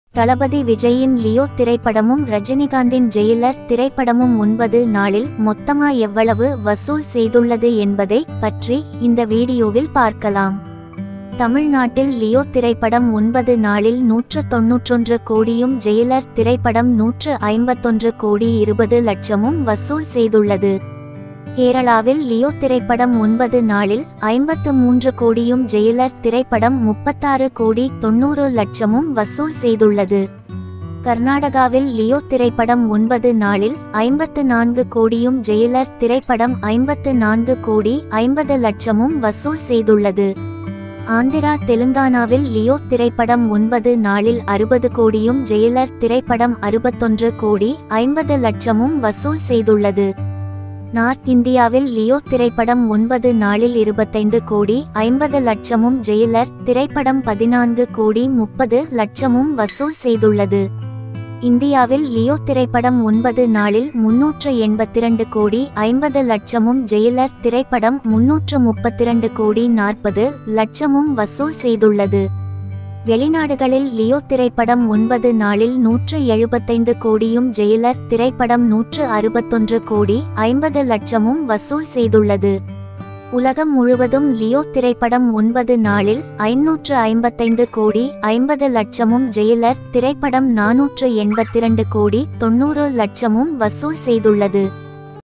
தளபதி விஜயின் லியோ திரைப்படமும் ரஜினிகாந்தின் ஜெயிலர் திரைப்படமும் ஒன்பது நாளில் மொத்தமா எவ்வளவு வசூல் செய்துள்ளது என்பதை பற்றி இந்த வீடியோவில் பார்க்கலாம் தமிழ்நாட்டில் லியோ திரைப்படம் ஒன்பது நாளில் நூற்று தொன்னூற்றொன்று கோடியும் ஜெயிலர் திரைப்படம் நூற்று ஐம்பத்தொன்று கோடி இருபது லட்சமும் வசூல் செய்துள்ளது கேரளாவில் லியோ திரைப்படம் ஒன்பது நாளில் ஐம்பத்து மூன்று கோடியும் ஜெயிலர் திரைப்படம் முப்பத்தாறு கோடி தொண்ணூறு லட்சமும் வசூல் செய்துள்ளது கர்நாடகாவில் லியோ திரைப்படம் ஒன்பது நாளில் ஐம்பத்து நான்கு கோடியும் ஜெயிலர் திரைப்படம் ஐம்பத்து நான்கு கோடி ஐம்பது லட்சமும் வசூல் செய்துள்ளது ஆந்திரா தெலுங்கானாவில் லியோ திரைப்படம் ஒன்பது நாளில் அறுபது கோடியும் ஜெயிலர் திரைப்படம் அறுபத்தொன்று கோடி ஐம்பது லட்சமும் வசூல் செய்துள்ளது நார்த் இந்தியாவில் லியோ திரைப்படம் ஒன்பது நாளில் இருபத்தைந்து கோடி ஐம்பது லட்சமும் ஜெயிலர் திரைப்படம் பதினான்கு கோடி முப்பது லட்சமும் வசூல் செய்துள்ளது இந்தியாவில் லியோ திரைப்படம் ஒன்பது நாளில் முன்னூற்று எண்பத்திரண்டு கோடி ஐம்பது லட்சமும் ஜெயிலர் திரைப்படம் முன்னூற்று முப்பத்திரண்டு கோடி நாற்பது லட்சமும் வசூல் செய்துள்ளது வெளிநாடுகளில் லியோ திரைப்படம் ஒன்பது நாளில் நூற்று எழுபத்தைந்து கோடியும் ஜெயிலர் திரைப்படம் நூற்று அறுபத்தொன்று கோடி ஐம்பது லட்சமும் வசூல் செய்துள்ளது உலகம் முழுவதும் லியோ திரைப்படம் ஒன்பது நாளில் ஐநூற்று ஐம்பத்தைந்து கோடி ஐம்பது லட்சமும் ஜெயிலர் திரைப்படம் நானூற்று எண்பத்திரண்டு கோடி தொண்ணூறு லட்சமும் வசூல் செய்துள்ளது